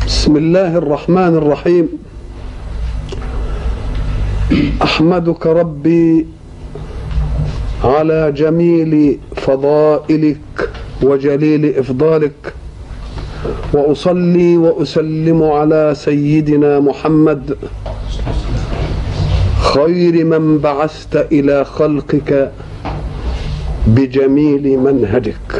بسم الله الرحمن الرحيم احمدك ربي على جميل فضائلك وجليل افضالك واصلي واسلم على سيدنا محمد خير من بعثت الى خلقك بجميل منهجك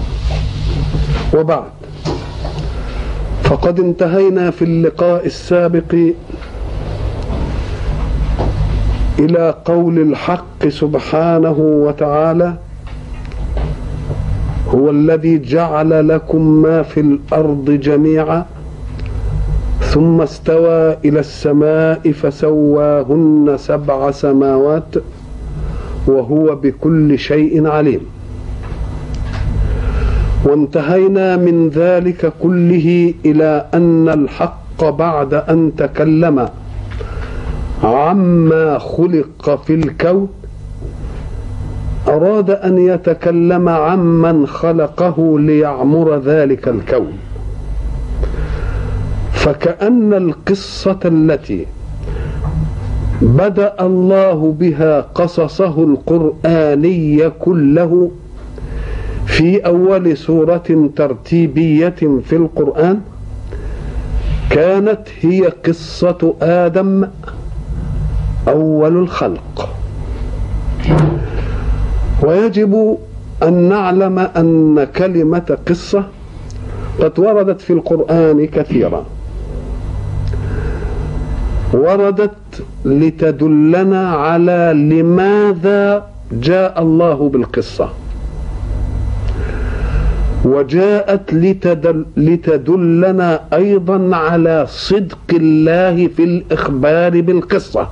وبعد فقد انتهينا في اللقاء السابق الى قول الحق سبحانه وتعالى هو الذي جعل لكم ما في الارض جميعا ثم استوى الى السماء فسواهن سبع سماوات وهو بكل شيء عليم وانتهينا من ذلك كله الى ان الحق بعد ان تكلم عما خلق في الكون اراد ان يتكلم عمن خلقه ليعمر ذلك الكون فكان القصه التي بدا الله بها قصصه القراني كله في اول سوره ترتيبيه في القران كانت هي قصه ادم اول الخلق ويجب ان نعلم ان كلمه قصه قد وردت في القران كثيرا وردت لتدلنا على لماذا جاء الله بالقصه وجاءت لتدل لتدلنا ايضا على صدق الله في الاخبار بالقصه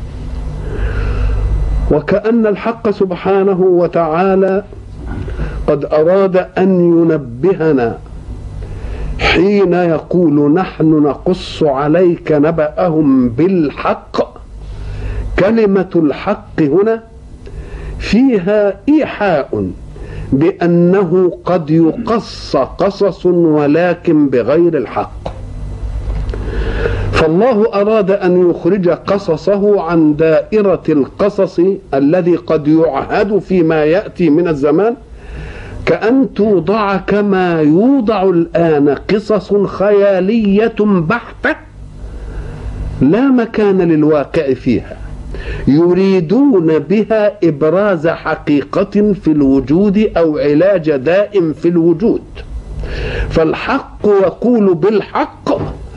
وكان الحق سبحانه وتعالى قد اراد ان ينبهنا حين يقول نحن نقص عليك نبأهم بالحق كلمة الحق هنا فيها إيحاء بأنه قد يقص قصص ولكن بغير الحق فالله أراد أن يخرج قصصه عن دائرة القصص الذي قد يعهد فيما يأتي من الزمان كأن توضع كما يوضع الآن قصص خيالية بحتة لا مكان للواقع فيها يريدون بها ابراز حقيقه في الوجود او علاج داء في الوجود فالحق يقول بالحق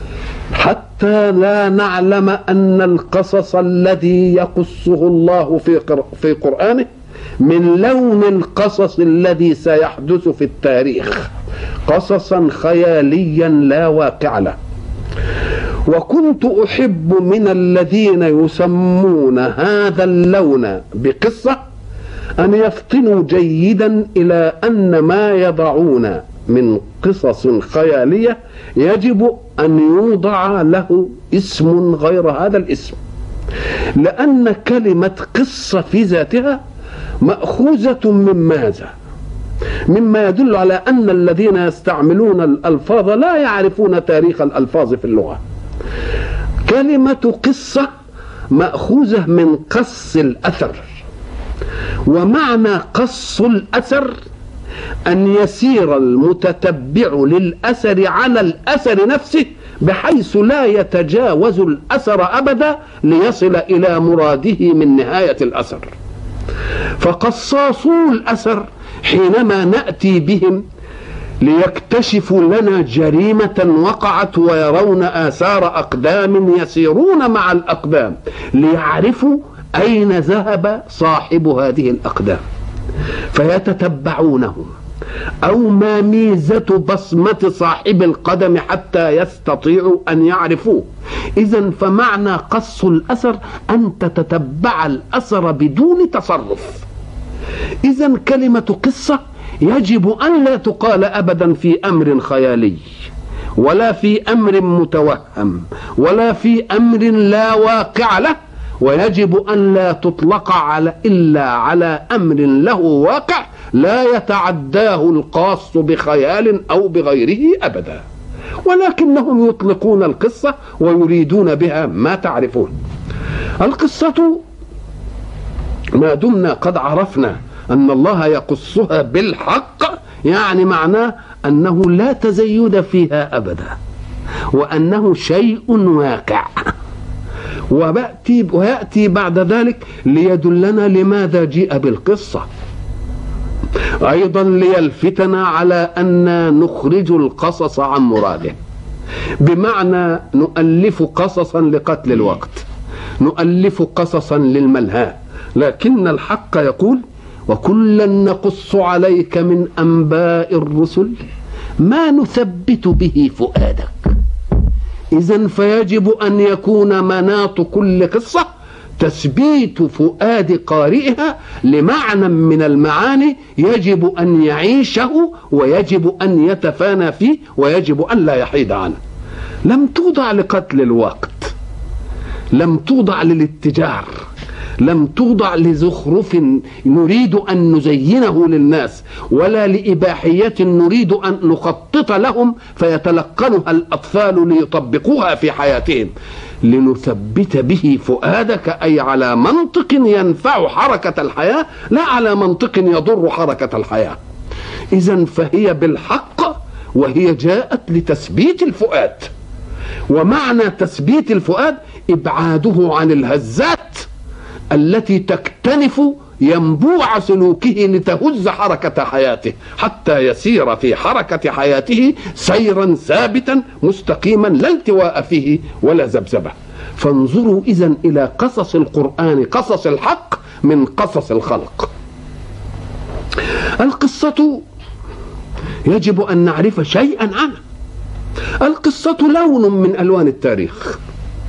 حتى لا نعلم ان القصص الذي يقصه الله في في قرانه من لون القصص الذي سيحدث في التاريخ قصصا خياليا لا واقع له وكنت احب من الذين يسمون هذا اللون بقصه ان يفطنوا جيدا الى ان ما يضعون من قصص خياليه يجب ان يوضع له اسم غير هذا الاسم لان كلمه قصه في ذاتها ماخوذه من ماذا مما يدل على ان الذين يستعملون الالفاظ لا يعرفون تاريخ الالفاظ في اللغه كلمة قصة مأخوذة من قص الأثر ومعنى قص الأثر أن يسير المتتبع للأثر على الأثر نفسه بحيث لا يتجاوز الأثر أبدا ليصل إلى مراده من نهاية الأثر فقصاصو الأثر حينما نأتي بهم ليكتشفوا لنا جريمة وقعت ويرون آثار أقدام يسيرون مع الأقدام ليعرفوا أين ذهب صاحب هذه الأقدام فيتتبعونه أو ما ميزة بصمة صاحب القدم حتى يستطيعوا أن يعرفوه إذا فمعنى قص الأثر أن تتتبع الأثر بدون تصرف إذا كلمة قصة يجب ان لا تقال ابدا في امر خيالي ولا في امر متوهم ولا في امر لا واقع له ويجب ان لا تطلق على الا على امر له واقع لا يتعداه القاص بخيال او بغيره ابدا ولكنهم يطلقون القصة ويريدون بها ما تعرفون القصة ما دمنا قد عرفنا أن الله يقصها بالحق يعني معناه أنه لا تزيد فيها أبدا وأنه شيء واقع ويأتي, ويأتي بعد ذلك ليدلنا لماذا جيء بالقصة أيضا ليلفتنا على أن نخرج القصص عن مراده بمعنى نؤلف قصصا لقتل الوقت نؤلف قصصا للملهى لكن الحق يقول وكلا نقص عليك من انباء الرسل ما نثبت به فؤادك اذا فيجب ان يكون مناط كل قصه تثبيت فؤاد قارئها لمعنى من المعاني يجب ان يعيشه ويجب ان يتفانى فيه ويجب ان لا يحيد عنه لم توضع لقتل الوقت لم توضع للاتجار لم توضع لزخرف نريد ان نزينه للناس ولا لاباحيه نريد ان نخطط لهم فيتلقنها الاطفال ليطبقوها في حياتهم لنثبت به فؤادك اي على منطق ينفع حركه الحياه لا على منطق يضر حركه الحياه اذا فهي بالحق وهي جاءت لتثبيت الفؤاد ومعنى تثبيت الفؤاد ابعاده عن الهزات التي تكتنف ينبوع سلوكه لتهز حركة حياته حتى يسير في حركة حياته سيرا ثابتا مستقيما لا التواء فيه ولا زبزبة فانظروا إذا إلى قصص القرآن قصص الحق من قصص الخلق القصة يجب أن نعرف شيئا عنها القصة لون من ألوان التاريخ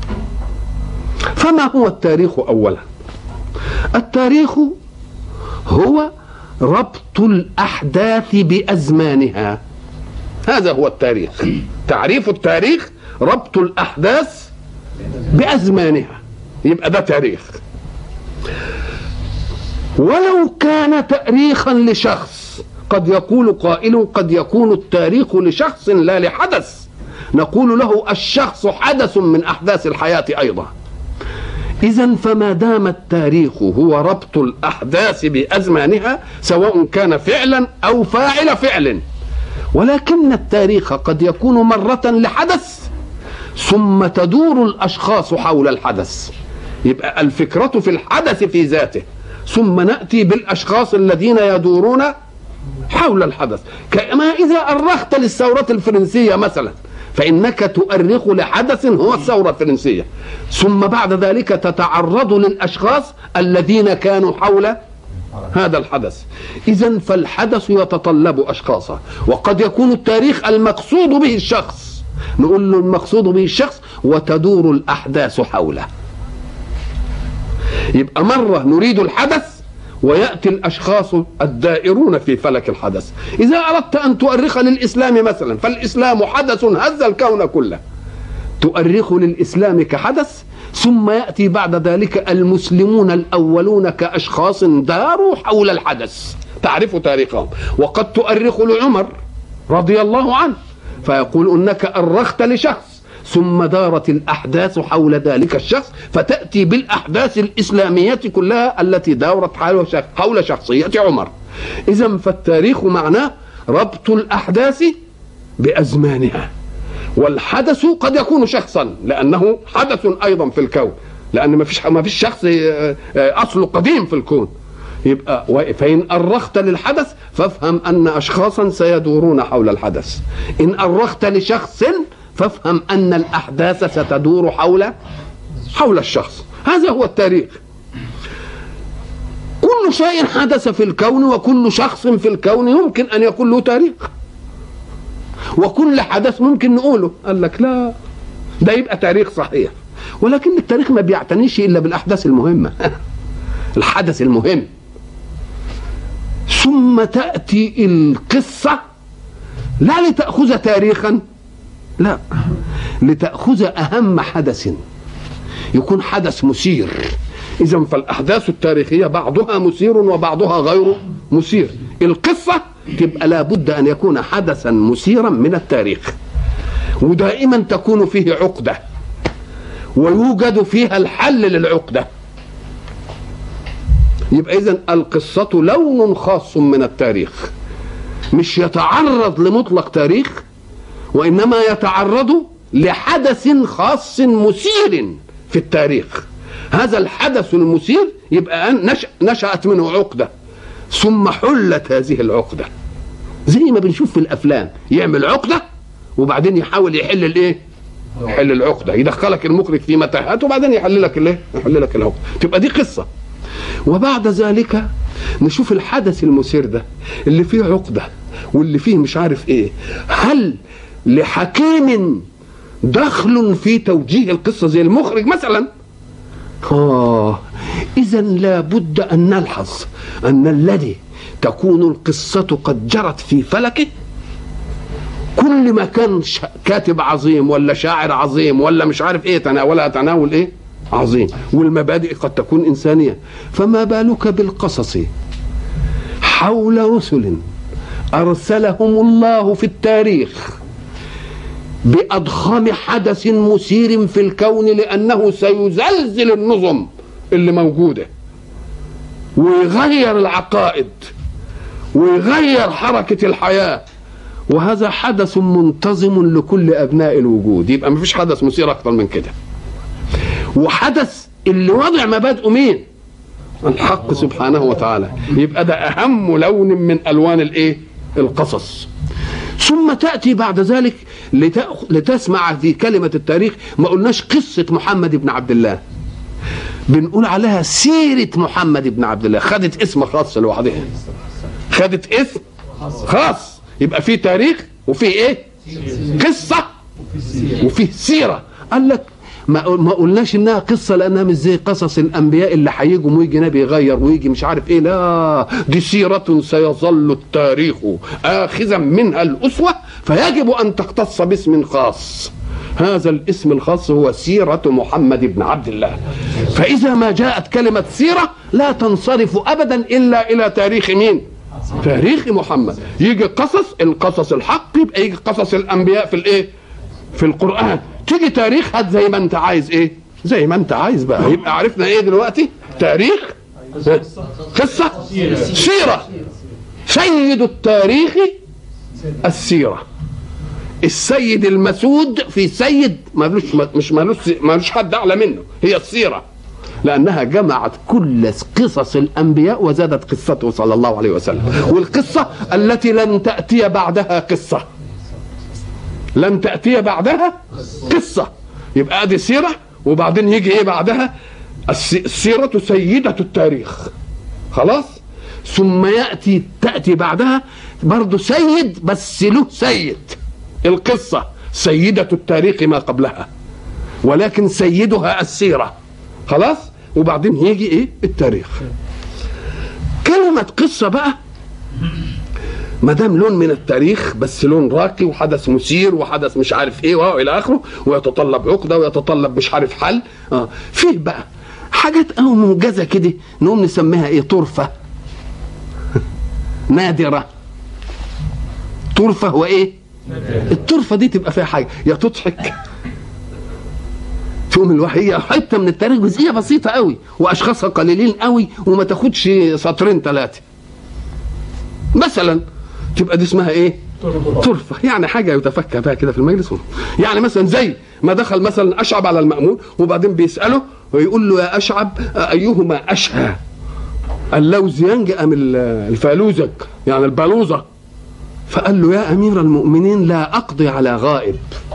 فما هو التاريخ أولا التاريخ هو ربط الأحداث بأزمانها هذا هو التاريخ تعريف التاريخ ربط الأحداث بأزمانها يبقى ده تاريخ ولو كان تاريخا لشخص قد يقول قائل قد يكون التاريخ لشخص لا لحدث نقول له الشخص حدث من احداث الحياه ايضا إذا فما دام التاريخ هو ربط الأحداث بأزمانها سواء كان فعلا أو فاعل فعل ولكن التاريخ قد يكون مرة لحدث ثم تدور الأشخاص حول الحدث يبقى الفكرة في الحدث في ذاته ثم نأتي بالأشخاص الذين يدورون حول الحدث كما إذا أرخت للثورة الفرنسية مثلا فإنك تؤرخ لحدث هو الثورة الفرنسية ثم بعد ذلك تتعرض للأشخاص الذين كانوا حول هذا الحدث إذا فالحدث يتطلب أشخاصا وقد يكون التاريخ المقصود به الشخص نقول له المقصود به الشخص وتدور الأحداث حوله يبقى مرة نريد الحدث ويأتي الأشخاص الدائرون في فلك الحدث إذا أردت أن تؤرخ للإسلام مثلا فالإسلام حدث هز الكون كله تؤرخ للإسلام كحدث ثم يأتي بعد ذلك المسلمون الأولون كأشخاص داروا حول الحدث تعرف تاريخهم وقد تؤرخ لعمر رضي الله عنه فيقول انك ارخت لشخص ثم دارت الأحداث حول ذلك الشخص فتأتي بالأحداث الإسلامية كلها التي دارت حول شخصية عمر إذا فالتاريخ معناه ربط الأحداث بأزمانها والحدث قد يكون شخصا لأنه حدث أيضا في الكون لأن ما فيش ما فيش شخص آه، آه، أصله قديم في الكون يبقى فإن أرخت للحدث فافهم أن أشخاصا سيدورون حول الحدث إن أرخت لشخص فافهم أن الأحداث ستدور حول حول الشخص هذا هو التاريخ كل شيء حدث في الكون وكل شخص في الكون يمكن أن يكون له تاريخ وكل حدث ممكن نقوله قال لك لا ده يبقى تاريخ صحيح ولكن التاريخ ما بيعتنيش إلا بالأحداث المهمة الحدث المهم ثم تأتي القصة لا لتأخذ تاريخا لا لتأخذ أهم حدث يكون حدث مثير إذا فالأحداث التاريخية بعضها مثير وبعضها غير مثير القصة تبقى لابد أن يكون حدثا مثيرا من التاريخ ودائما تكون فيه عقدة ويوجد فيها الحل للعقدة يبقى إذن القصة لون خاص من التاريخ مش يتعرض لمطلق تاريخ وإنما يتعرض لحدث خاص مثير في التاريخ هذا الحدث المثير يبقى نشأ نشأت منه عقدة ثم حلت هذه العقدة زي ما بنشوف في الأفلام يعمل عقدة وبعدين يحاول يحل الايه يحل العقدة يدخلك المخرج في متاهات وبعدين يحل لك الايه يحل لك العقدة تبقى دي قصة وبعد ذلك نشوف الحدث المثير ده اللي فيه عقدة واللي فيه مش عارف ايه هل لحكيم دخل في توجيه القصة زي المخرج مثلا آه إذا لابد أن نلحظ أن الذي تكون القصة قد جرت في فلكه كل ما كان كاتب عظيم ولا شاعر عظيم ولا مش عارف ايه تناولها تناول ايه عظيم والمبادئ قد تكون إنسانية فما بالك بالقصص حول رسل أرسلهم الله في التاريخ بأضخم حدث مثير في الكون لأنه سيزلزل النظم اللي موجودة ويغير العقائد ويغير حركة الحياة وهذا حدث منتظم لكل أبناء الوجود يبقى مفيش حدث مثير أكتر من كده وحدث اللي وضع مبادئه مين الحق سبحانه وتعالى يبقى ده أهم لون من ألوان الإيه القصص ثم تأتي بعد ذلك لتسمع في كلمة التاريخ ما قلناش قصة محمد بن عبد الله بنقول عليها سيرة محمد بن عبد الله خدت اسم خاص لوحدها خدت اسم خاص يبقى في تاريخ وفي ايه قصة وفيه سيرة قال لك ما ما قلناش انها قصه لانها مش زي قصص الانبياء اللي هيجوا ويجي نبي يغير ويجي مش عارف ايه لا دي سيره سيظل التاريخ اخذا منها الاسوه فيجب ان تختص باسم خاص هذا الاسم الخاص هو سيرة محمد بن عبد الله فإذا ما جاءت كلمة سيرة لا تنصرف أبدا إلا إلى تاريخ مين تاريخ محمد يجي قصص القصص الحق يبقى يجي قصص الأنبياء في الإيه في القرآن تيجي تاريخ هات زي ما انت عايز ايه زي ما انت عايز بقى يبقى عرفنا ايه دلوقتي تاريخ قصة سيرة سيد التاريخ السيرة السيد المسود في سيد مالوش مش مالوش مالوش حد اعلى منه هي السيره لانها جمعت كل قصص الانبياء وزادت قصته صلى الله عليه وسلم والقصه التي لن تاتي بعدها قصه لن تأتي بعدها قصة يبقى ادي سيرة وبعدين يجي ايه بعدها السيرة سيدة التاريخ خلاص ثم يأتي تأتي بعدها برضه سيد بس له سيد القصة سيدة التاريخ ما قبلها ولكن سيدها السيرة خلاص وبعدين يجي ايه التاريخ كلمة قصة بقى ما دام لون من التاريخ بس لون راقي وحدث مثير وحدث مش عارف ايه والى اخره ويتطلب عقده ويتطلب مش عارف حل اه فيه بقى حاجات او موجزه كده نقوم نسميها ايه طرفه نادره طرفه وايه الطرفه دي تبقى فيها حاجه يا تضحك تقوم الواحد هي حته من التاريخ جزئيه بسيطه قوي واشخاصها قليلين قوي وما تاخدش سطرين ثلاثه مثلا تبقى دي اسمها ايه طرفة يعني حاجة يتفكى بها كده في المجلس يعني مثلا زي ما دخل مثلا أشعب على المأمون وبعدين بيسأله ويقول له يا أشعب أيهما أشهى اللوزيانج أم الفالوزج يعني البالوزة فقال له يا أمير المؤمنين لا أقضي على غائب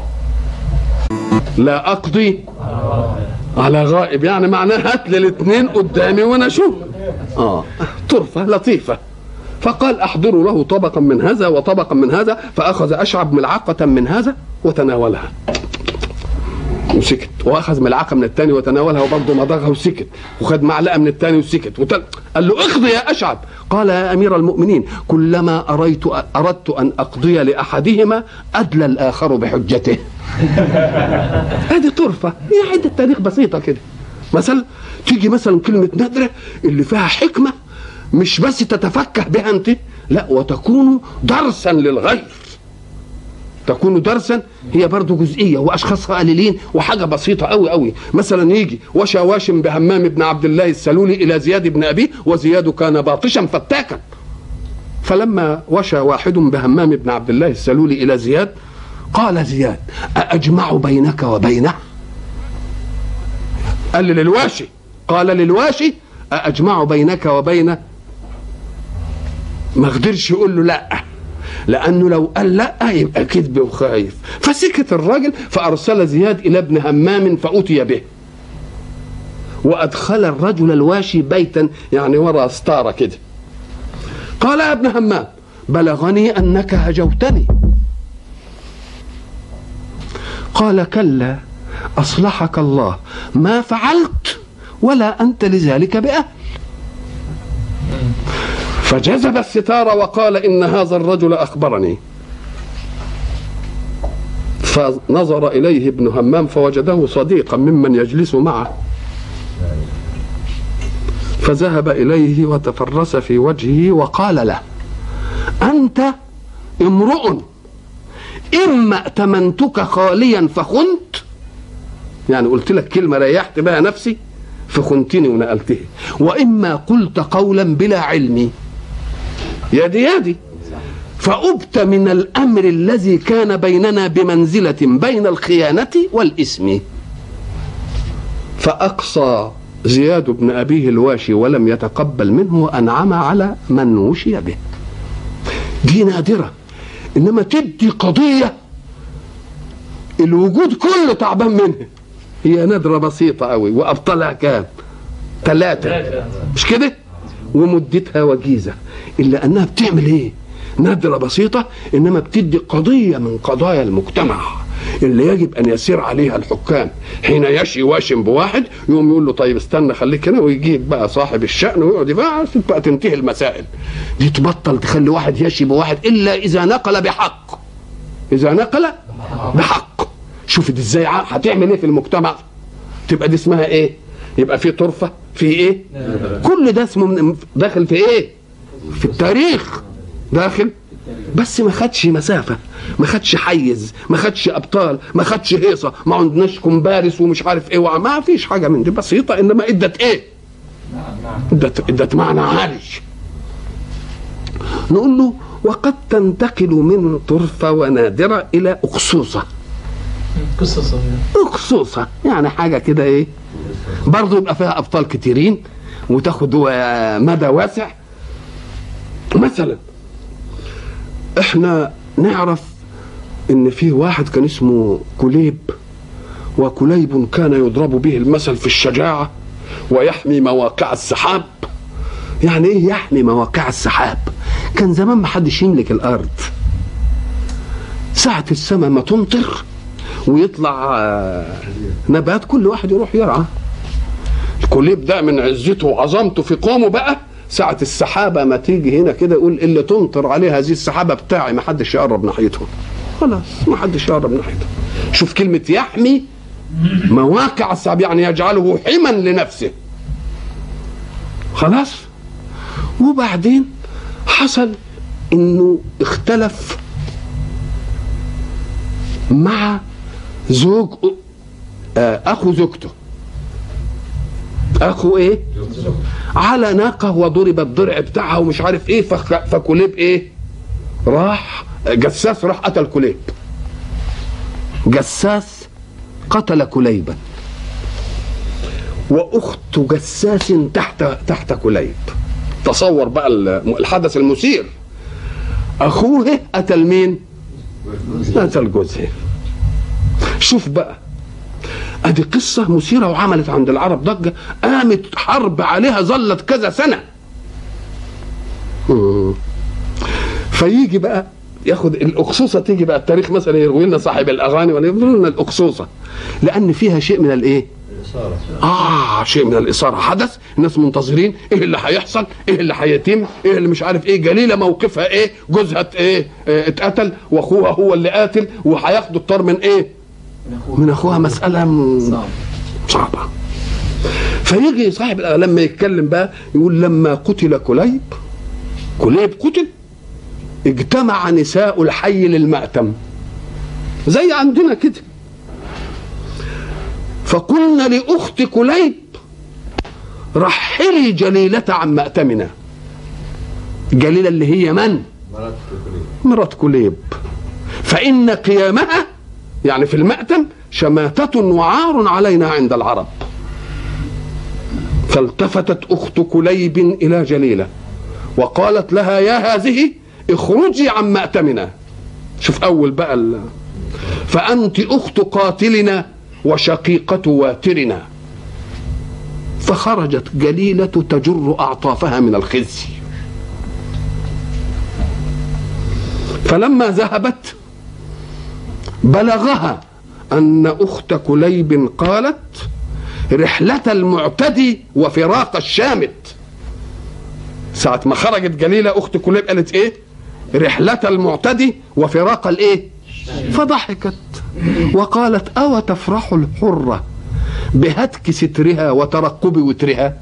لا أقضي على غائب يعني معناها هات لي الاثنين قدامي وانا اشوف اه طرفه لطيفه فقال احضروا له طبقا من هذا وطبقا من هذا فاخذ اشعب ملعقه من هذا وتناولها وسكت واخذ ملعقه من الثاني وتناولها وبرضه مضغها وسكت وخد معلقه من الثاني وسكت وتل... قال له اقضي يا اشعب قال يا امير المؤمنين كلما اريت اردت ان اقضي لاحدهما ادلى الاخر بحجته هذه طرفه هي عده تاريخ بسيطه كده مثلا تيجي مثلا كلمه نادره اللي فيها حكمه مش بس تتفكه بها انت لا وتكون درسا للغير تكون درسا هي برضه جزئيه واشخاصها قليلين وحاجه بسيطه قوي قوي مثلا يجي وشى واشم بهمام بن عبد الله السلولي الى زياد بن ابيه وزياد كان باطشا فتاكا فلما وشى واحد بهمام بن عبد الله السلولي الى زياد قال زياد أأجمع بينك وبينه قال للواشي قال للواشي أأجمع بينك وبينه ما قدرش يقول له لا لانه لو قال لا يبقى كذب وخايف فسكت الراجل فارسل زياد الى ابن همام فاتي به وادخل الرجل الواشي بيتا يعني ورا ستاره كده قال يا ابن همام بلغني انك هجوتني قال كلا اصلحك الله ما فعلت ولا انت لذلك باهل فجذب الستار وقال ان هذا الرجل اخبرني فنظر اليه ابن همام فوجده صديقا ممن يجلس معه فذهب اليه وتفرس في وجهه وقال له انت امرؤ اما ائتمنتك خاليا فخنت يعني قلت لك كلمه ريحت بها نفسي فخنتني ونقلته واما قلت قولا بلا علم يدي يدي فأبت من الأمر الذي كان بيننا بمنزلة بين الخيانة والإثم فأقصى زياد بن أبيه الواشي ولم يتقبل منه وأنعم على من وشي به دي نادرة إنما تدي قضية الوجود كله تعبان منها هي نادرة بسيطة قوي وأبطالها كام ثلاثة مش كده ومدتها وجيزة إلا أنها بتعمل إيه نادرة بسيطة إنما بتدي قضية من قضايا المجتمع اللي يجب أن يسير عليها الحكام حين يشي واشم بواحد يقوم يقول له طيب استنى خليك هنا ويجيك بقى صاحب الشأن ويقعد بقى بقى تنتهي المسائل دي تبطل تخلي واحد يشي بواحد إلا إذا نقل بحق إذا نقل بحق شوف دي ازاي هتعمل ايه في المجتمع تبقى دي اسمها ايه يبقى في طرفه في ايه كل ده اسمه داخل في ايه في التاريخ داخل بس ما خدش مسافه ما خدش حيز ما خدش ابطال ما خدش هيصه ما عندناش كومبارس ومش عارف ايه ما فيش حاجه من دي بسيطه انما ادت ايه ادت ادت معنى عالي نقول له وقد تنتقل من طرفه ونادره الى اقصوصه قصة صغيرة اقصوصه يعني حاجه كده ايه برضه يبقى فيها ابطال كتيرين وتاخد مدى واسع مثلا احنا نعرف ان في واحد كان اسمه كليب وكليب كان يضرب به المثل في الشجاعه ويحمي مواقع السحاب يعني ايه يحمي مواقع السحاب كان زمان ما حدش يملك الارض ساعة السماء ما تمطر ويطلع نبات كل واحد يروح يرعى الكليب ده من عزته وعظمته في قومه بقى ساعة السحابة ما تيجي هنا كده يقول اللي تمطر عليه هذه السحابة بتاعي ما حدش يقرب ناحيتهم خلاص ما حدش يقرب ناحيتهم شوف كلمة يحمي مواقع السحاب يعني يجعله حما لنفسه خلاص وبعدين حصل انه اختلف مع زوج اخو زوجته اخو ايه على ناقه وضرب الضرع بتاعها ومش عارف ايه فخ... فكليب ايه راح جساس راح قتل كليب جساس قتل كليبا واخت جساس تحت تحت كليب تصور بقى الحدث المثير اخوه قتل مين قتل جوزها شوف بقى ادي قصه مثيره وعملت عند العرب ضجه قامت حرب عليها ظلت كذا سنه فيجي بقى ياخد الاقصوصه تيجي بقى التاريخ مثلا يروي لنا صاحب الاغاني ولا يروي لنا الاقصوصه لان فيها شيء من الايه؟ اه شيء من الاثاره حدث الناس منتظرين ايه اللي هيحصل ايه اللي هيتم ايه اللي مش عارف ايه جليله موقفها ايه جوزها ايه اه اتقتل واخوها هو اللي قاتل وهياخدوا الطار من ايه من اخوها مساله م... صعبه فيجي صاحب لما يتكلم بقى يقول لما قتل كليب كليب قتل اجتمع نساء الحي للمأتم زي عندنا كده فقلنا لاخت كليب رحلي جليلة عن مأتمنا جليلة اللي هي من مرات كليب فإن قيامها يعني في المأتم شماتة وعار علينا عند العرب فالتفتت أخت كليب إلى جليلة وقالت لها يا هذه اخرجي عن مأتمنا شوف أول بقى ال... فأنت أخت قاتلنا وشقيقة واترنا فخرجت جليلة تجر أعطافها من الخزي فلما ذهبت بلغها أن أخت كليب قالت رحلة المعتدي وفراق الشامت ساعة ما خرجت جليلة أخت كليب قالت إيه رحلة المعتدي وفراق الإيه فضحكت وقالت أو تفرح الحرة بهتك سترها وترقب وترها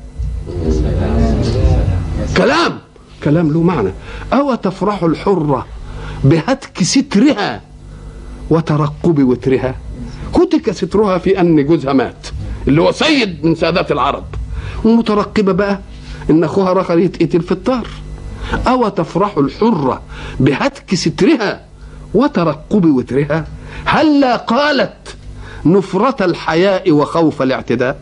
كلام كلام له معنى أو تفرح الحرة بهتك سترها وترقب وترها هتك سترها في أن جوزها مات اللي هو سيد من سادات العرب ومترقبة بقى إن أخوها رخر يتقتل في الطار أو تفرح الحرة بهتك سترها وترقب وترها هلا قالت نفرة الحياء وخوف الاعتداء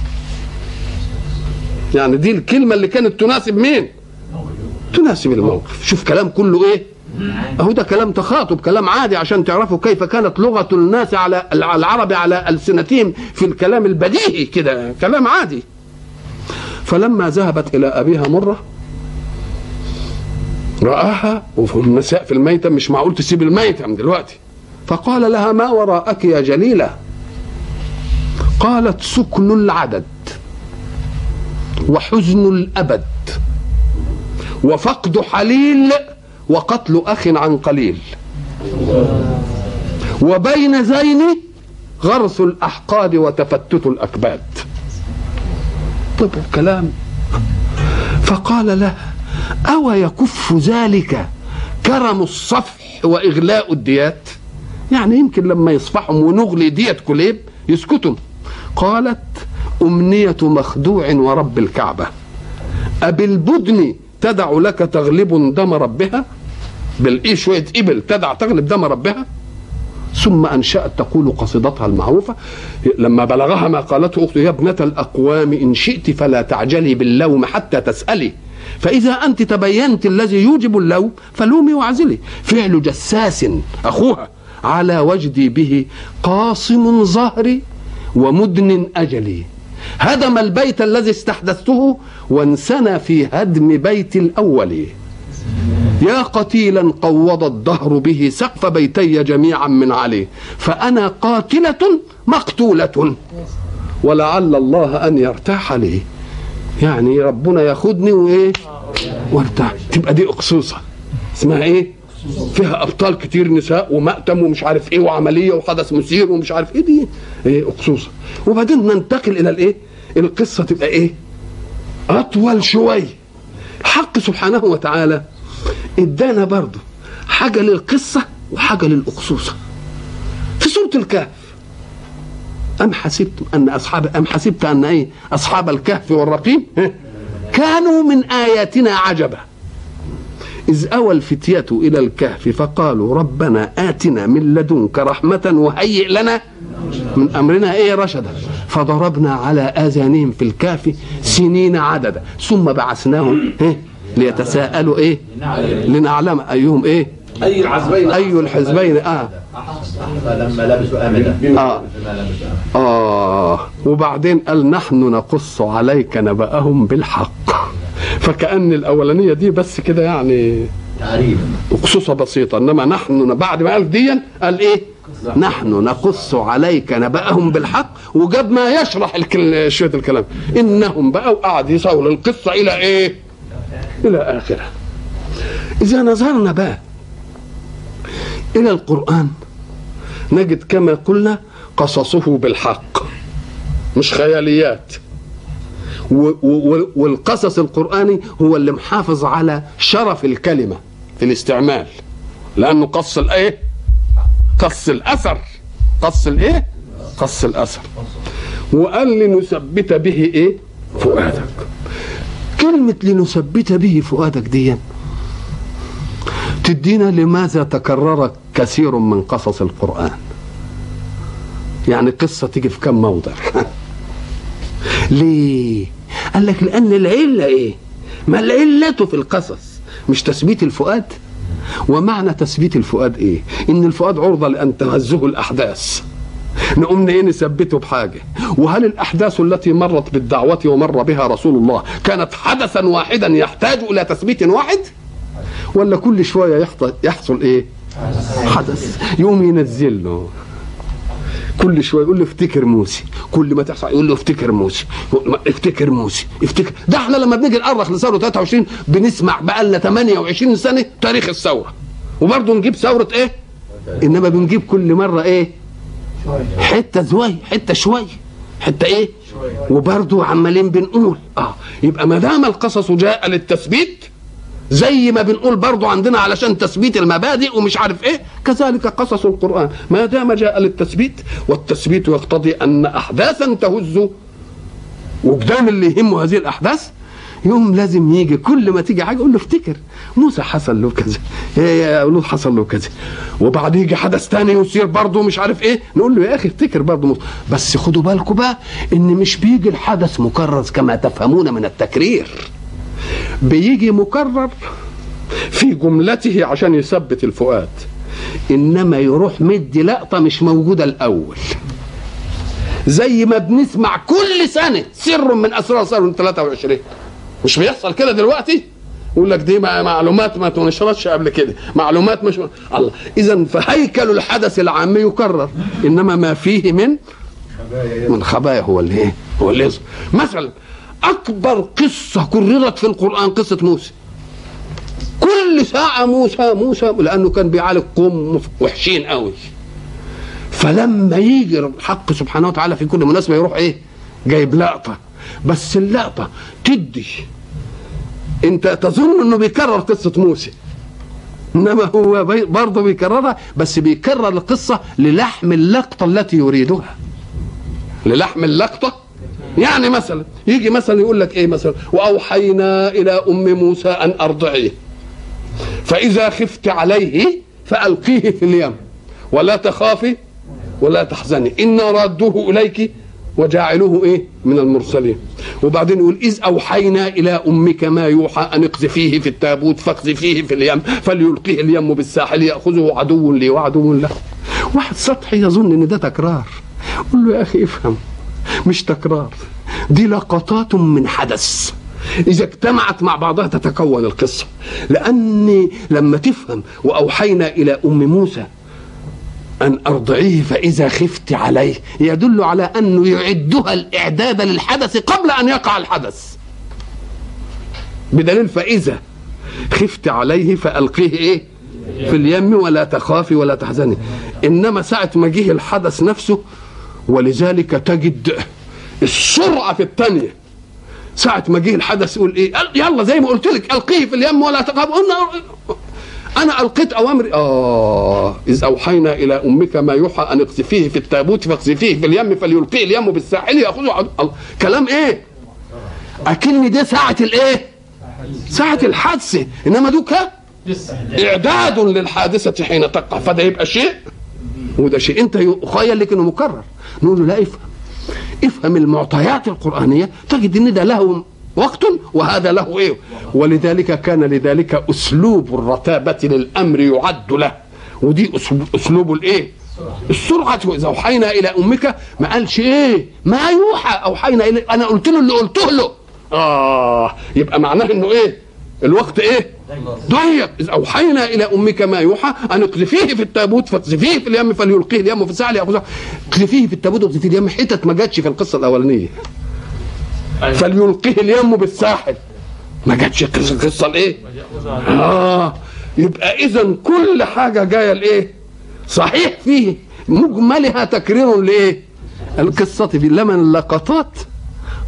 يعني دي الكلمة اللي كانت تناسب مين تناسب الموقف شوف كلام كله ايه اهو ده كلام تخاطب كلام عادي عشان تعرفوا كيف كانت لغة الناس على العرب على ألسنتهم في الكلام البديهي كده كلام عادي فلما ذهبت إلى أبيها مرة رآها وفي النساء في الميتة مش معقول تسيب الميتة من دلوقتي فقال لها ما وراءك يا جليلة قالت سكن العدد وحزن الأبد وفقد حليل وقتل أخ عن قليل وبين زين غرس الأحقاد وتفتت الأكباد طب كلام فقال له أو يكف ذلك كرم الصفح وإغلاء الديات يعني يمكن لما يصفحهم ونغلي دية كليب يسكتوا قالت أمنية مخدوع ورب الكعبة أبالبدن تدع لك تغلب دم ربها بالإيه شوية إبل تدع تغلب دم ربها ثم أنشأت تقول قصيدتها المعروفة لما بلغها ما قالته أخته يا ابنة الأقوام إن شئت فلا تعجلي باللوم حتى تسألي فإذا أنت تبينت الذي يوجب اللوم فلومي واعزلي فعل جساس أخوها على وجدي به قاصم ظهري ومدن أجلي هدم البيت الذي استحدثته وانسنى في هدم بيت الأول يا قتيلا قوض الدهر به سقف بيتي جميعا من عليه فأنا قاتلة مقتولة ولعل الله أن يرتاح لي يعني ربنا ياخدني وايه وارتاح تبقى دي اقصوصه اسمها ايه فيها ابطال كتير نساء ومأتم ومش عارف ايه وعمليه وحدث مثير ومش عارف ايه دي ايه اقصوصه وبعدين ننتقل الى الايه القصه تبقى ايه اطول شويه الحق سبحانه وتعالى ادانا برضه حاجه للقصه وحاجه للاقصوصه في سوره الكهف أم حسبتم أن أصحاب أم حسبت أن إيه أصحاب الكهف والرقيم كانوا من آياتنا عجبا إذ أوى الفتية إلى الكهف فقالوا ربنا آتنا من لدنك رحمة وهيئ لنا من أمرنا إيه رشدا فضربنا على آذانهم في الكهف سنين عددا ثم بعثناهم إيه ليتساءلوا إيه لنعلم أيهم إيه أي العزبين أي الحزبين آه فلما لبسوا أمدا آه. فما لبسوا أمدا آه وبعدين قال نحن نقص عليك نبأهم بالحق فكأن الأولانية دي بس كده يعني تعريف خصوصة بسيطة إنما نحن بعد ما قال ديا قال إيه نحن نقص عليك نبأهم بالحق وجاب ما يشرح الكل- شوية الكلام إنهم بقى وقعد يصول القصة إلى إيه إلى آخره إذا نظرنا بقى إلى القرآن نجد كما قلنا قصصه بالحق مش خياليات و- و- والقصص القرآني هو اللي محافظ على شرف الكلمة في الاستعمال لأنه قص الآية قص الاثر قص الايه قص الاثر وقال لنثبت به ايه فؤادك كلمة لنثبت به فؤادك دي تدينا لماذا تكرر كثير من قصص القرآن يعني قصة تيجي في كم موضع ليه قال لك لأن العلة إيه ما العلة في القصص مش تثبيت الفؤاد ومعنى تثبيت الفؤاد إيه إن الفؤاد عرضة لأن تهزه الأحداث نقوم ايه نثبته بحاجه وهل الاحداث التي مرت بالدعوه ومر بها رسول الله كانت حدثا واحدا يحتاج الى تثبيت واحد ولا كل شويه يحصل يحصل ايه حدث يوم ينزل له كل شويه يقول له افتكر موسى كل ما تحصل يقول له افتكر موسى افتكر موسى افتكر ده احنا لما بنيجي نأرخ لثوره 23 بنسمع بقى لنا 28 سنه تاريخ الثوره وبرضه نجيب ثوره ايه انما بنجيب كل مره ايه حته زوي حته شوي حته ايه وبرضه عمالين بنقول اه يبقى ما دام القصص جاء للتثبيت زي ما بنقول برضه عندنا علشان تثبيت المبادئ ومش عارف ايه كذلك قصص القران ما دام جاء للتثبيت والتثبيت يقتضي ان احداثا تهز وجدان اللي يهمه هذه الاحداث يوم لازم يجي كل ما تيجي حاجه يقول له افتكر موسى حصل له كذا يا لوط حصل له كذا وبعدين يجي حدث تاني يصير برضه مش عارف ايه نقول له يا اخي افتكر برضه موسى بس خدوا بالكم بقى ان مش بيجي الحدث مكرر كما تفهمون من التكرير بيجي مكرر في جملته عشان يثبت الفؤاد انما يروح مدي لقطه مش موجوده الاول زي ما بنسمع كل سنه سر من اسرار سر 23 مش بيحصل كده دلوقتي يقول لك دي معلومات ما تنشرتش قبل كده معلومات مش الله اذا فهيكل الحدث العام يكرر انما ما فيه من من خبايا هو اللي ايه هو اللي يظهر مثلا اكبر قصه كررت في القران قصه موسى كل ساعه موسى موسى لانه كان بيعالج قوم وحشين قوي فلما يجي الحق سبحانه وتعالى في كل مناسبه يروح ايه جايب لقطه بس اللقطه تدي انت تظن انه بيكرر قصه موسى انما هو برضه بيكررها بس بيكرر القصه للحم اللقطه التي يريدها للحم اللقطه يعني مثلا يجي مثلا يقول لك ايه مثلا واوحينا الى ام موسى ان ارضعيه فاذا خفت عليه فالقيه في اليم ولا تخافي ولا تحزني انا رادوه اليك وجاعلوه ايه من المرسلين وبعدين يقول اذ اوحينا الى امك ما يوحى ان اقذفيه في التابوت فاقذفيه في اليم فليلقيه اليم بالساحل ياخذه عدو لي وعدو له واحد سطحي يظن ان ده تكرار قول له يا اخي افهم مش تكرار دي لقطات من حدث إذا اجتمعت مع بعضها تتكون القصة لأن لما تفهم وأوحينا إلى أم موسى أن أرضعيه فإذا خفت عليه يدل على أنه يعدها الإعداد للحدث قبل أن يقع الحدث بدليل فإذا خفت عليه فألقيه إيه في اليم ولا تخافي ولا تحزني إنما ساعة ما جه الحدث نفسه ولذلك تجد السرعة في الثانية ساعة ما جه الحدث يقول ايه يلا زي ما قلت لك القيه في اليم ولا تخاف قلنا انا القيت اوامري اه اذ اوحينا الى امك ما يوحى ان اقذفيه في التابوت فاقذفيه في اليم فليلقيه اليم بالساحل ياخذه عدو الله. كلام ايه اكن دي ساعة الايه ساعة الحادثة انما دوكا اعداد للحادثة حين تقع فده يبقى شيء وده شيء انت يخيل لك انه مكرر نقول له لا افهم افهم المعطيات القرآنية تجد ان ده له وقت وهذا له ايه ولذلك كان لذلك اسلوب الرتابة للامر يعد له ودي اسلوب الايه السرعة إذا أوحينا إلى أمك ما قالش إيه ما يوحى أوحينا إليه أنا قلت له اللي قلته له آه يبقى معناه إنه إيه الوقت إيه ضيق إذ أوحينا إلى أمك ما يوحى أن اقذفيه في التابوت فاقذفيه في اليم فليلقيه اليم في الساعة يأخذه اقذفيه في التابوت واقذفيه اليم حتت ما جاتش في القصة الأولانية فليلقيه اليم بالساحل ما جاتش القصة الإيه آه يبقى إذا كل حاجة جاية الإيه صحيح فيه مجملها تكرير لإيه القصة في لمن اللقطات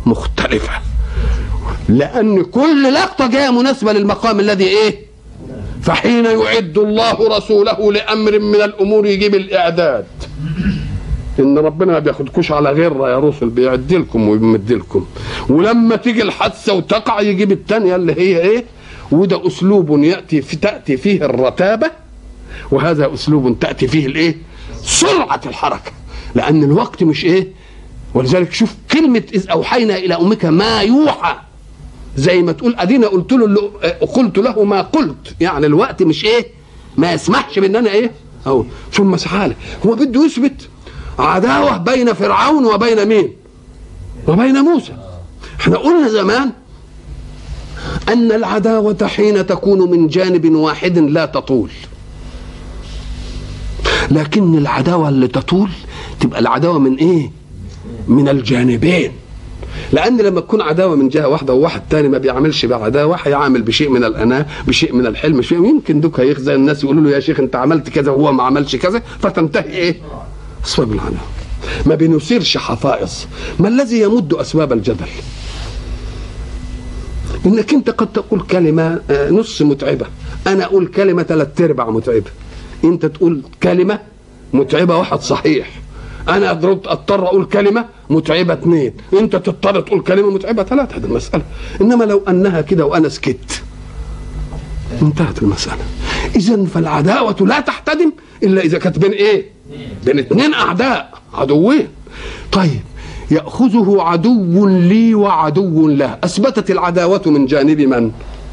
مختلفة لأن كل لقطة جاية مناسبة للمقام الذي إيه فحين يعد الله رسوله لامر من الامور يجيب الاعداد ان ربنا ما بياخدكوش على غره يا رسل بيعد لكم ويمد لكم ولما تيجي الحادثه وتقع يجيب الثانيه اللي هي ايه وده اسلوب ياتي في تاتي فيه الرتابه وهذا اسلوب تاتي فيه الايه سرعه الحركه لان الوقت مش ايه ولذلك شوف كلمه اذ اوحينا الى امك ما يوحى زي ما تقول ادينا قلت له اللي قلت له ما قلت يعني الوقت مش ايه ما يسمحش بان انا ايه أو ثم سحاله هو بده يثبت عداوه بين فرعون وبين مين وبين موسى احنا قلنا زمان ان العداوه حين تكون من جانب واحد لا تطول لكن العداوه اللي تطول تبقى العداوه من ايه من الجانبين لان لما تكون عداوه من جهه واحده وواحد تاني ما بيعملش بعداوه هيعمل بشيء من الاناه بشيء من الحلم شيء يمكن دوك هيخزى الناس يقولوا له يا شيخ انت عملت كذا وهو ما عملش كذا فتنتهي ايه اسباب العداوه ما بنثيرش حفائظ ما الذي يمد اسباب الجدل انك انت قد تقول كلمه آه، نص متعبه انا اقول كلمه ثلاث ارباع متعبه انت تقول كلمه متعبه واحد صحيح انا اضرب اضطر اقول كلمه متعبه اثنين انت تضطر تقول كلمه متعبه ثلاثه هذه المساله انما لو انها كده وانا سكت انتهت المساله اذا فالعداوه لا تحتدم الا اذا كانت بين ايه بين اثنين اعداء عدوين طيب ياخذه عدو لي وعدو له اثبتت العداوه من جانب من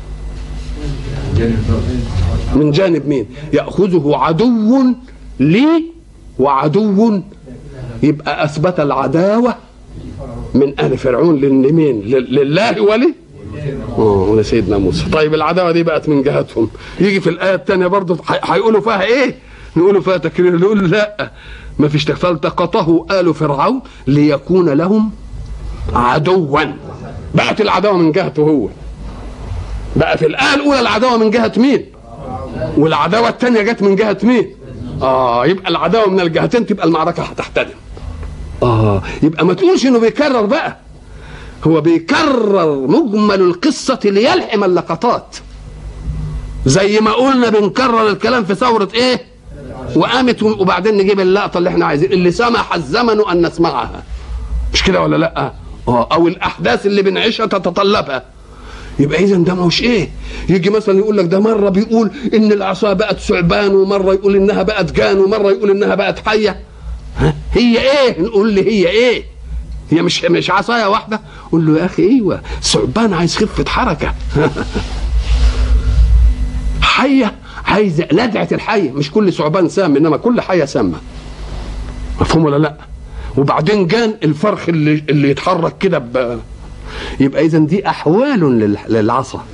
من جانب مين ياخذه عدو لي وعدو يبقى اثبت العداوه من ال فرعون لمين لل- لله ولي اه ولسيدنا موسى طيب العداوه دي بقت من جهتهم يجي في الايه الثانيه برضه ح- هيقولوا فيها ايه نقولوا فيها تكرير نقول لا ما فيش تك- فالتقطه ال فرعون ليكون لهم عدوا بقت العداوه من جهته هو بقى في الايه الاولى العداوه من جهه مين والعداوه الثانيه جت من جهه مين اه يبقى العداوه من الجهتين تبقى المعركه هتحتدم اه يبقى ما تقولش انه بيكرر بقى هو بيكرر مجمل القصة ليلحم اللقطات زي ما قلنا بنكرر الكلام في ثورة ايه وقامت وبعدين نجيب اللقطة اللي احنا عايزين اللي سمح الزمن ان نسمعها مش كده ولا لا اه او الاحداث اللي بنعيشها تتطلبها يبقى اذا ده مش ايه يجي مثلا يقول لك ده مره بيقول ان العصا بقت ثعبان ومره يقول انها بقت جان ومره يقول انها بقت حيه ها؟ هي ايه نقول لي هي ايه هي مش مش عصايه واحده قول له يا اخي ايوه ثعبان عايز خفه حركه حيه عايز لدعه الحيه مش كل ثعبان سام انما كل حيه سامه مفهوم ولا لا وبعدين جان الفرخ اللي اللي يتحرك كده ب... يبقى اذا دي احوال لل- للعصا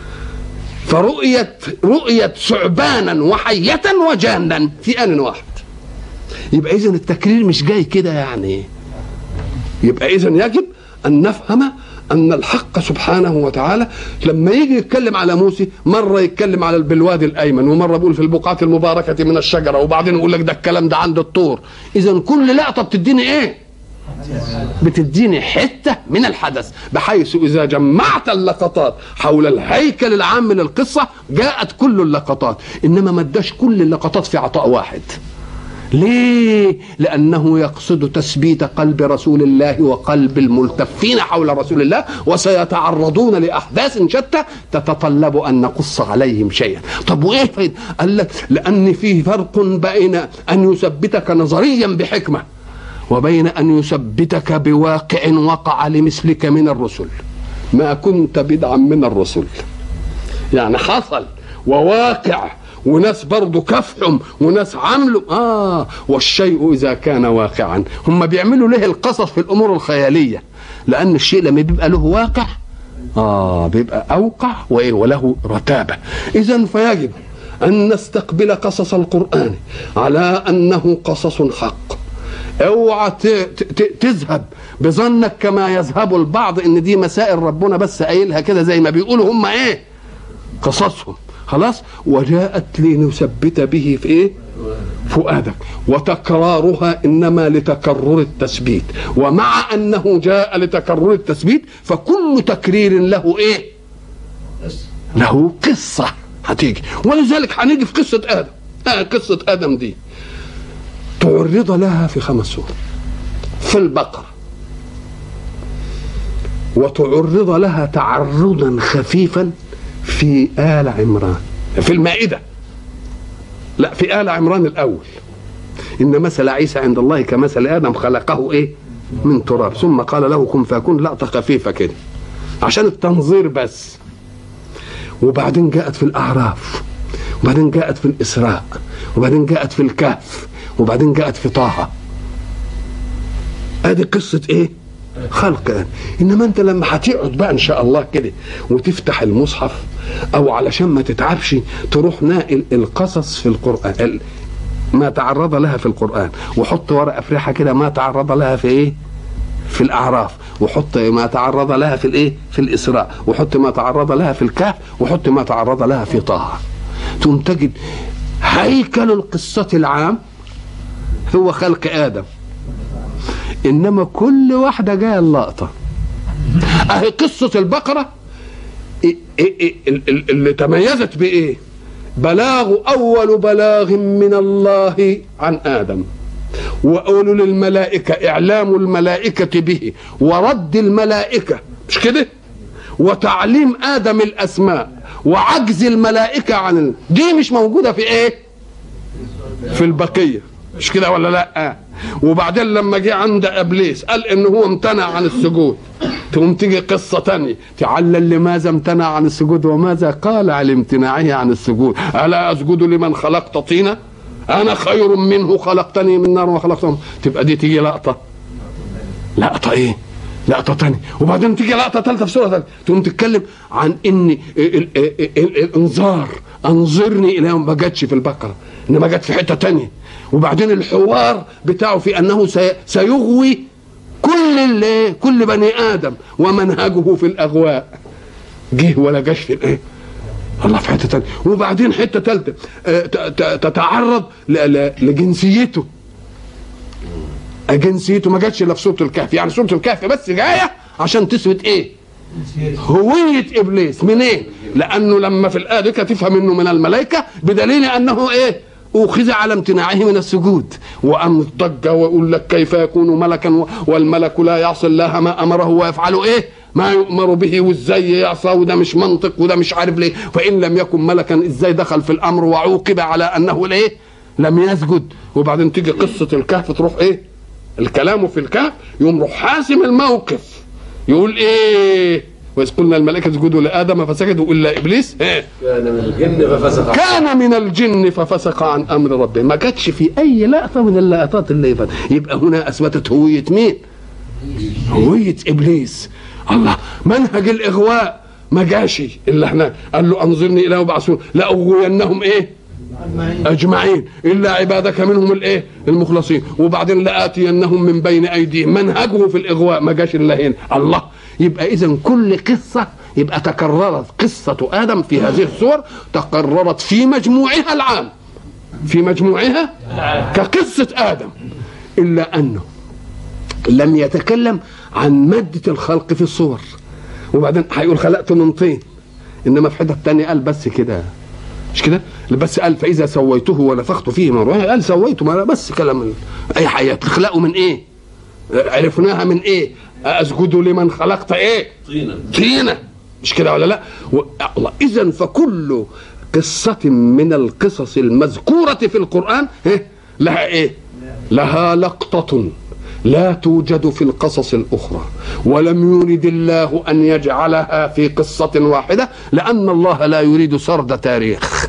فرؤية رؤية ثعبانا وحية وجانا في آن واحد يبقى إذا التكرير مش جاي كده يعني يبقى إذا يجب أن نفهم أن الحق سبحانه وتعالى لما يجي يتكلم على موسى مرة يتكلم على بالوادي الأيمن ومرة بيقول في البقعة المباركة من الشجرة وبعدين يقول لك ده الكلام ده عند الطور إذا كل لقطة بتديني إيه؟ بتديني حتة من الحدث بحيث إذا جمعت اللقطات حول الهيكل العام للقصة جاءت كل اللقطات إنما ما اداش كل اللقطات في عطاء واحد ليه؟ لأنه يقصد تثبيت قلب رسول الله وقلب الملتفين حول رسول الله وسيتعرضون لأحداث شتى تتطلب أن نقص عليهم شيئا طب وإيه فايدة؟ قال لك لأن فيه فرق بين أن يثبتك نظريا بحكمة وبين أن يثبتك بواقع وقع لمثلك من الرسل ما كنت بدعا من الرسل يعني حصل وواقع وناس برضه كافحهم وناس عملوا اه والشيء اذا كان واقعا هم بيعملوا ليه القصص في الامور الخياليه لان الشيء لما بيبقى له واقع اه بيبقى اوقع وايه وله رتابه اذا فيجب ان نستقبل قصص القران على انه قصص حق اوعى ت- ت- ت- تذهب بظنك كما يذهب البعض ان دي مسائل ربنا بس قايلها كده زي ما بيقولوا هم ايه قصصهم خلاص وجاءت لنثبت به في ايه فؤادك وتكرارها انما لتكرر التثبيت ومع انه جاء لتكرر التثبيت فكل تكرير له ايه له قصه هتيجي ولذلك هنيجي في قصه ادم آه قصه ادم دي تعرض لها في خمس سور في البقره وتعرض لها تعرضا خفيفا في آل عمران في المائدة لا في آل عمران الأول إن مثل عيسى عند الله كمثل آدم خلقه إيه من تراب ثم قال له كن فيكون لقطة خفيفة كده عشان التنظير بس وبعدين جاءت في الأعراف وبعدين جاءت في الإسراء وبعدين جاءت في الكهف وبعدين جاءت في طه ادي قصه ايه خلق آدم. انما انت لما هتقعد بقى ان شاء الله كده وتفتح المصحف او علشان ما تتعبش تروح ناقل القصص في القران ال- ما تعرض لها في القران وحط ورقه فرحه كده ما تعرض لها في ايه في الاعراف وحط ما تعرض لها في الايه في الاسراء وحط ما تعرض لها في الكهف وحط ما تعرض لها في طه ثم تجد هيكل القصه العام هو خلق ادم انما كل واحده جايه اللقطه اهي قصه البقره إيه- إيه- إيه ال- ال- اللي تميزت بايه بلاغ اول بلاغ من الله عن ادم واولو للملائكه اعلام الملائكه به ورد الملائكه مش كده وتعليم ادم الاسماء وعجز الملائكه عن ال... دي مش موجوده في ايه في البقيه مش كده ولا لا وبعدين لما جه عند ابليس قال ان هو امتنع عن السجود تقوم تيجي قصه تانية تعلل لماذا امتنع عن السجود وماذا قال على امتناعه عن السجود الا اسجد لمن خلقت طينا انا خير منه خلقتني من نار وخلقته من- تبقى دي تيجي لقطه لقطه ايه لقطه تانية وبعدين تيجي لقطه ثالثه في سوره ثالثه تقوم تتكلم عن ان ال- ال- ال- ال- الانذار انظرني الى يوم ما جاتش في البقره انما جت في حته تانية وبعدين الحوار بتاعه في انه سي- سيغوي كل ال- كل بني ادم ومنهجه في الاغواء جه ولا جاش في الايه الله في حته تانية وبعدين حته ثالثه آه، ت- ت- تتعرض ل- ل- لجنسيته جنسيته ما جاتش الا في سوره الكهف يعني سوره الكهف بس جايه عشان تثبت ايه هوية ابليس منين؟ لانه لما في الايه دي تفهم انه من الملائكه بدليل انه ايه؟ أخذ على امتناعه من السجود وأم ضج ويقول لك كيف يكون ملكا و- والملك لا يعصي الله ما أمره ويفعل إيه ما يؤمر به وإزاي يعصى وده مش منطق وده مش عارف ليه فإن لم يكن ملكا إزاي دخل في الأمر وعوقب على أنه ليه لم يسجد وبعدين تيجي قصة الكهف تروح إيه الكلام في الكهف يقوم يروح حاسم الموقف يقول ايه واذ قلنا الملائكه اسجدوا لادم فسجدوا الا ابليس إيه؟ كان من الجن ففسق كان من الجن ففسق عن امر ربه ما جاتش في اي لقطه من اللقطات اللي فات يبقى هنا اثبتت هويه مين هويه ابليس الله منهج الاغواء ما جاش الا هناك قال له انظرني الى يبعثون لاغوينهم ايه اجمعين الا عبادك منهم الايه المخلصين وبعدين لاتينهم من بين ايديهم منهجه في الاغواء ما جاش الا هنا الله يبقى اذا كل قصه يبقى تكررت قصه ادم في هذه الصور تكررت في مجموعها العام في مجموعها كقصه ادم الا انه لم يتكلم عن ماده الخلق في الصور وبعدين هيقول خلقت من طين انما في حته تانية قال بس كده مش كده بس قال فاذا سويته ونفخت فيه من روحي قال سويته ما بس كلام ال- اي حياه تخلقه من ايه عرفناها من ايه اسجد لمن خلقت ايه طينا طينة مش كده ولا لا و... الله اذا فكل قصة من القصص المذكورة في القرآن إيه؟ لها ايه لها لقطة لا توجد في القصص الأخرى ولم يرد الله أن يجعلها في قصة واحدة لأن الله لا يريد سرد تاريخ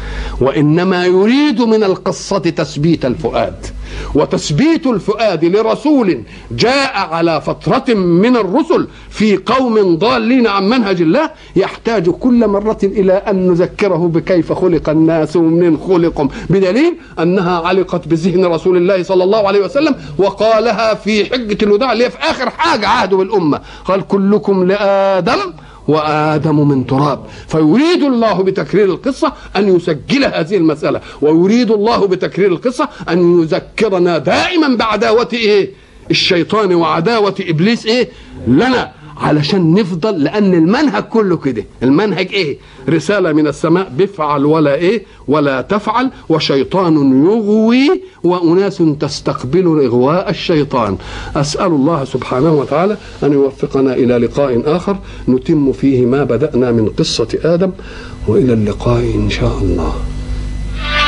وإنما يريد من القصة تثبيت الفؤاد وتثبيت الفؤاد لرسول جاء على فترة من الرسل في قوم ضالين عن منهج الله يحتاج كل مرة إلى أن نذكره بكيف خلق الناس ومنين خلقهم بدليل أنها علقت بذهن رسول الله صلى الله عليه وسلم وقالها في حجة الوداع اللي هي في آخر حاجة عهده بالأمة قال كلكم لآدم وآدم من تراب فيريد الله بتكرير القصة أن يسجل هذه المسألة ويريد الله بتكرير القصة أن يذكرنا دائما بعداوة إيه الشيطان وعداوة إبليس إيه لنا علشان نفضل لان المنهج كله كده المنهج ايه رساله من السماء بفعل ولا ايه ولا تفعل وشيطان يغوي واناس تستقبل اغواء الشيطان اسال الله سبحانه وتعالى ان يوفقنا الى لقاء اخر نتم فيه ما بدانا من قصه ادم والى اللقاء ان شاء الله